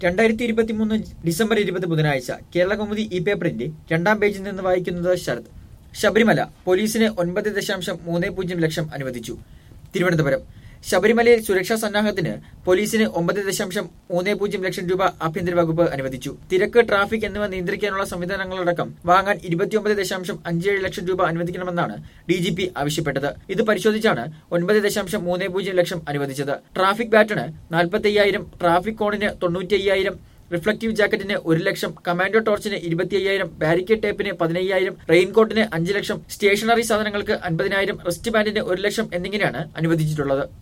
രണ്ടായിരത്തി ഇരുപത്തി മൂന്ന് ഡിസംബർ ഇരുപത് ബുധനാഴ്ച കേരള കൗമുദി ഇ പേപ്പറിന്റെ രണ്ടാം പേജിൽ നിന്ന് വായിക്കുന്നത് ശരത് ശബരിമല പോലീസിന് ഒൻപത് ദശാംശം മൂന്ന് പൂജ്യം ലക്ഷം അനുവദിച്ചു തിരുവനന്തപുരം ശബരിമലയിൽ സുരക്ഷാ സന്നാഹത്തിന് പോലീസിന് ഒമ്പത് ദശാംശം മൂന്ന് പൂജ്യം ലക്ഷം രൂപ ആഭ്യന്തര വകുപ്പ് അനുവദിച്ചു തിരക്ക് ട്രാഫിക് എന്നിവ നിയന്ത്രിക്കാനുള്ള സംവിധാനങ്ങളടക്കം വാങ്ങാൻ ഇരുപത്തിയൊമ്പത് ദശാംശം അഞ്ചേഴ് ലക്ഷം രൂപ അനുവദിക്കണമെന്നാണ് ഡി ജി പി ആവശ്യപ്പെട്ടത് ഇത് പരിശോധിച്ചാണ് ഒൻപത് ദശാംശം മൂന്ന് പൂജ്യം ലക്ഷം അനുവദിച്ചത് ട്രാഫിക് ബാറ്റണ് നാൽപ്പത്തി അയ്യായിരം ട്രാഫിക് കോണിന് തൊണ്ണൂറ്റി അയ്യായിരം റിഫ്ലക്റ്റീവ് ജാക്കറ്റിന് ഒരു ലക്ഷം കമാൻഡോ ടോർച്ചിന് ഇരുപത്തി അയ്യായിരം ബാരിക്കേഡ് ടേപ്പിന് പതിനയ്യായിരം റെയിൻകോട്ടിന് അഞ്ച് ലക്ഷം സ്റ്റേഷനറി സാധനങ്ങൾക്ക് അൻപതിനായിരം റിസ്റ്റ് ബാൻഡിന് ഒരു ലക്ഷം എന്നിങ്ങനെയാണ് അനുവദിച്ചിട്ടുള്ളത്